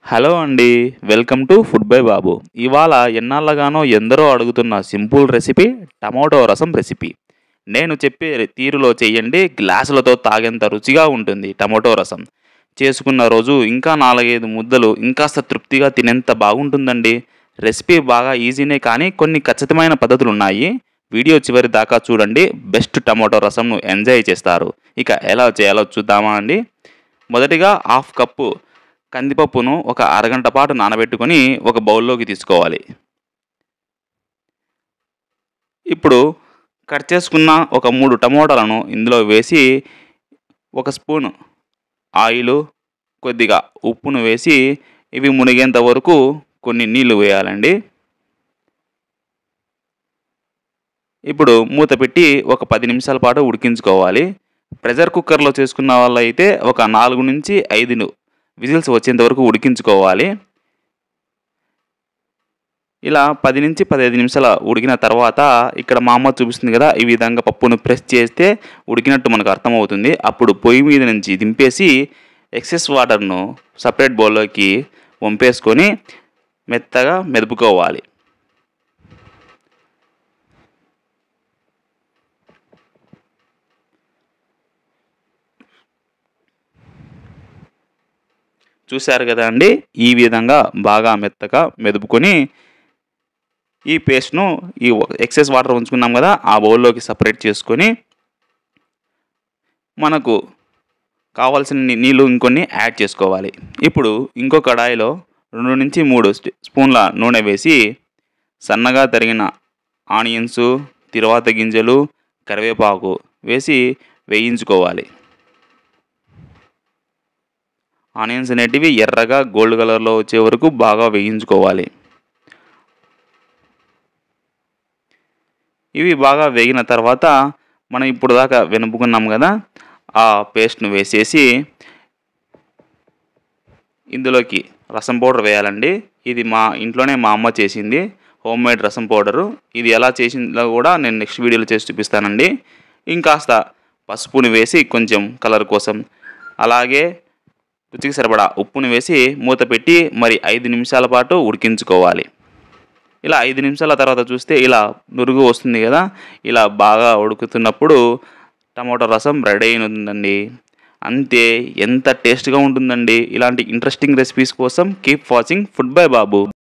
hello అండి welcome to food by Babu ఇవాళ ఎన్నాళ్ళగానో ఎందరో అడుగుతున్న simple recipe tomato rasam recipe నేను చెప్పే తీరులో చేయండి గ్లాసులతో తాగేంత రుచిగా ఉంటుంది టమాటో రసం చేసుకున్న రోజు ఇంకా నాలుగైదు ముద్దలు ఇంకాస్త తృప్తిగా తినేంత బాగుంటుందండి రెసిపీ బాగా ఈజీనే కానీ కొన్ని ఖచ్చితమైన పద్ధతులు ఉన్నాయి వీడియో చివరి దాకా చూడండి బెస్ట్ టమాటో రసంను ఎంజాయ్ చేస్తారు ఇక ఎలా చేయాలో చూద్దామా అండి మొదటిగా హాఫ్ కప్పు కందిపప్పును ఒక అరగంట పాటు నానబెట్టుకొని ఒక బౌల్లోకి తీసుకోవాలి ఇప్పుడు కట్ చేసుకున్న ఒక మూడు టమోటాలను ఇందులో వేసి ఒక స్పూన్ ఆయిల్ కొద్దిగా ఉప్పును వేసి ఇవి మునిగేంత వరకు కొన్ని నీళ్లు వేయాలండి ఇప్పుడు మూత పెట్టి ఒక పది నిమిషాల పాటు ఉడికించుకోవాలి ప్రెషర్ కుక్కర్లో చేసుకున్న వాళ్ళు అయితే ఒక నాలుగు నుంచి ఐదు విజిల్స్ వచ్చేంత వరకు ఉడికించుకోవాలి ఇలా పది నుంచి పదిహేను నిమిషాల ఉడికిన తర్వాత ఇక్కడ మా అమ్మ చూపిస్తుంది కదా ఈ విధంగా పప్పును ప్రెస్ చేస్తే ఉడికినట్టు మనకు అర్థమవుతుంది అప్పుడు పొయ్యి మీద నుంచి దింపేసి ఎక్సెస్ వాటర్ను సపరేట్ బౌల్లోకి వంపేసుకొని మెత్తగా మెదుపుకోవాలి చూశారు కదా అండి ఈ విధంగా బాగా మెత్తగా మెదుపుకొని ఈ పేస్ట్ను ఈ ఎక్సెస్ వాటర్ ఉంచుకున్నాం కదా ఆ బౌల్లోకి సపరేట్ చేసుకొని మనకు కావాల్సిన నీ- నీళ్ళు ఇంకొన్ని యాడ్ చేసుకోవాలి ఇప్పుడు ఇంకో కడాయిలో రెండు నుంచి మూడు స్పూ- స్పూన్ల నూనె వేసి సన్నగా తరిగిన ఆనియన్స్ తిరువాత గింజలు కరివేపాకు వేసి వేయించుకోవాలి ఆనియన్స్ అనేటివి ఎర్రగా గోల్డ్ కలర్లో వచ్చే వరకు బాగా వేయించుకోవాలి ఇవి బాగా వేగిన తర్వాత మనం ఇప్పుడు దాకా వెనుపుకున్నాం కదా ఆ పేస్ట్ను వేసేసి ఇందులోకి రసం పౌడర్ వేయాలండి ఇది మా ఇంట్లోనే మా అమ్మ చేసింది హోమ్ మేడ్ రసం పౌడరు ఇది ఎలా చేసిందో కూడా నేను నెక్స్ట్ వీడియోలో చేసి చూపిస్తానండి ఇంకాస్త పసుపుని వేసి కొంచెం కలర్ కోసం అలాగే రుచికి సరిపడా ఉప్పుని వేసి మూత పెట్టి మరి ఐదు నిమిషాల పాటు ఉడికించుకోవాలి ఇలా ఐదు నిమిషాల తర్వాత చూస్తే ఇలా నురుగు వస్తుంది కదా ఇలా బాగా ఉడుకుతున్నప్పుడు టమాటో రసం రెడీ అయినదండి అంతే ఎంత టేస్ట్గా ఉంటుందండి ఇలాంటి ఇంట్రెస్టింగ్ రెసిపీస్ కోసం keep watching food by Babu